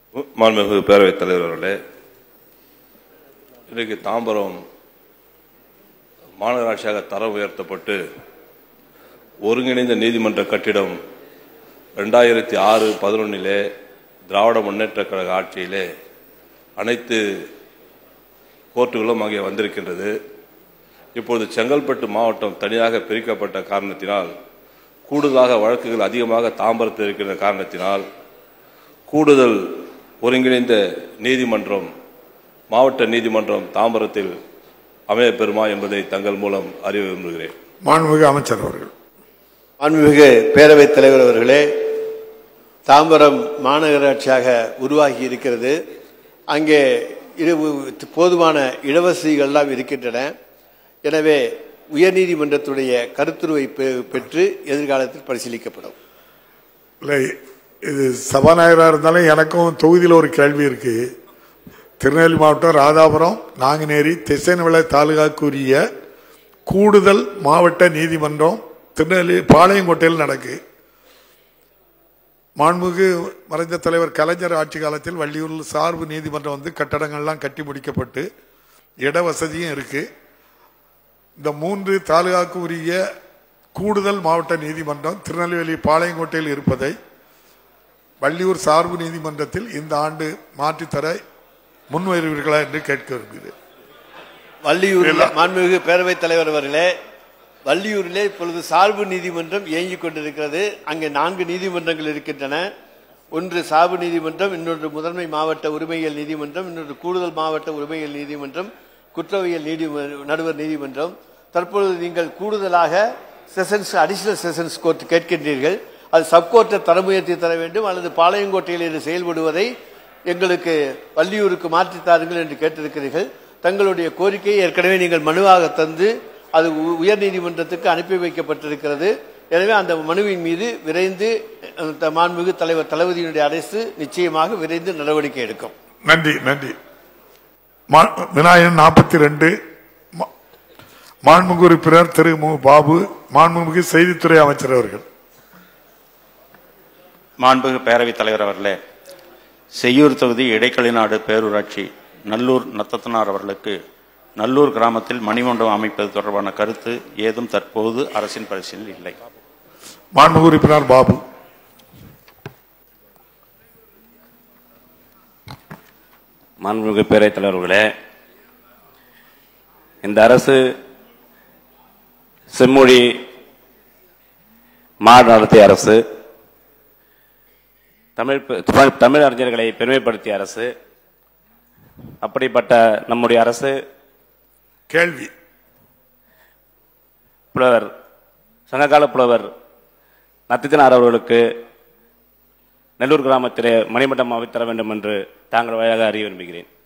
மாண்புமிகு பேரவைத் தலைவர் அவர்களே இன்றைக்கு தாம்பரம் மாநகராட்சியாக தரம் உயர்த்தப்பட்டு ஒருங்கிணைந்த நீதிமன்ற கட்டிடம் ரெண்டாயிரத்தி ஆறு பதினொன்னிலே திராவிட முன்னேற்றக் கழக ஆட்சியிலே அனைத்து கோர்ட்டுகளும் அங்கே வந்திருக்கின்றது இப்பொழுது செங்கல்பட்டு மாவட்டம் தனியாக பிரிக்கப்பட்ட காரணத்தினால் கூடுதலாக வழக்குகள் அதிகமாக தாம்பரத்தில் இருக்கின்ற காரணத்தினால் கூடுதல் ஒருங்கிணைந்த நீதிமன்றம் மாவட்ட நீதிமன்றம் தாம்பரத்தில் அமைய பெறுமா என்பதை தங்கள் மூலம் அறிய விரும்புகிறேன் மாண்புமிகு அமைச்சர் அவர்கள் மாண்புமிகு பேரவைத் தலைவர் அவர்களே தாம்பரம் மாநகராட்சியாக உருவாகி இருக்கிறது அங்கே இடு- போதுமான இடவசதிகள்லாம் இருக்கின்றன எனவே உயர்நீதிமன்றத்துடைய கருத்துருவை பெ- பெற்று எதிர்காலத்தில் பரிசீலிக்கப்படும் இல்லை இது சபாநாயகராக இருந்தாலும் எனக்கும் தொகுதியில் ஒரு கேள்வி இருக்கு திருநெல்வேலி மாவட்டம் ராதாபுரம் நாங்குநேரி திசைநவிளை தாலுகாக்குரிய கூடுதல் மாவட்ட நீதிமன்றம் திருநெல்வேலி பாளையங்கோட்டையில் நடக்கு மாண்புமிகு மறைந்த தலைவர் கலைஞர் ஆட்சி காலத்தில் வள்ளியூரில் சார்பு நீதிமன்றம் வந்து கட்டடங்கள்லாம் கட்டி முடிக்கப்பட்டு இட வசதியும் இருக்கு இந்த மூன்று தாலுகாக்கு உரிய கூடுதல் மாவட்ட நீதிமன்றம் திருநெல்வேலி பாளையங்கோட்டையில் இருப்பதை வள்ளியூர் சார்பு நீதிமன்றத்தில் இந்த ஆண்டு மாற்றித்தர முன்வருவீர்களா என்று கேட்க விரும்புகிறேன் வள்ளியூரில் மாண்புமிகு பேரவைத் தலைவர் அவர்களே வள்ளியூரிலே இப்பொழுது சார்பு நீதிமன்றம் இயங்கிக் கொண்டிருக்கிறது அங்கே நான்கு நீதிமன்றங்கள் இருக்கின்றன ஒன்று சார்பு நீதிமன்றம் இன்னொன்று முதன்மை மாவட்ட உரிமையியல் நீதிமன்றம் இன்னொன்று கூடுதல் மாவட்ட உரிமையியல் நீதிமன்றம் குற்றவியல் நீதி நடுவர் நீதிமன்றம் தற்பொழுது நீங்கள் கூடுதலாக செஷன்ஸ் அடிஷனல் செஷன்ஸ் கோர்ட் கேட்கின்றீர்கள் அது சப்கோர்ட்டை தரம் உயர்த்தி தர வேண்டும் அல்லது பாளையங்கோட்டையில் இது செயல்படுவதை எங்களுக்கு வள்ளியூருக்கு மாற்றித் தாருங்கள் என்று கேட்டிருக்கிறீர்கள் தங்களுடைய கோரிக்கையை ஏற்கனவே நீங்கள் மனுவாக தந்து அது உ- உயர்நீதிமன்றத்துக்கு அனுப்பி வைக்கப்பட்டிருக்கிறது எனவே அந்த மனுவின் மீது விரைந்து அஹ், த- மாண்புமிகு தலைவர் தளபதியினுடைய அரசு நிச்சயமாக விரைந்து நடவடிக்கை எடுக்கும் நன்றி நன்றி மா- விநாயகன் நாற்பத்தி ரெண்டு மாண்புமிகு உறுப்பினர் திரு மு பாபு மாண்புமிகு செய்தித்துறை அமைச்சர் அவர்கள் மாண்புமிகு பேரவைத் தலைவர் அவர்களே செய்யூர் தொகுதி இடைக்களிநாடு பேரூராட்சி நல்லூர் நத்தத்தனார் அவர்களுக்கு நல்லூர் கிராமத்தில் மணிமண்டபம் அமைப்பது தொடர்பான கருத்து ஏதும் தற்போது அரசின் பரிசீலனையில் இல்லை மாண்புமிகு உறுப்பினர் பாபு மாண்புமிகு பேரவைத் தலைவர்களே இந்த அரசு செம்மொழி மாடு நடத்திய அரசு தமிழ் பெ- தமிழ் தமிழ் அறிஞர்களை பெருமைப்படுத்திய அரசு அப்படிப்பட்ட நம்முடைய அரசு கேள்வி புலவர் சங்ககால புலவர் நத்தித்தனார் அவர்களுக்கு நெல்லூர் கிராமத்திலே மணிமண்டபம் அமைத்தர வேண்டும் என்று தாங்கள் வழியாக அறிய விரும்புகிறேன்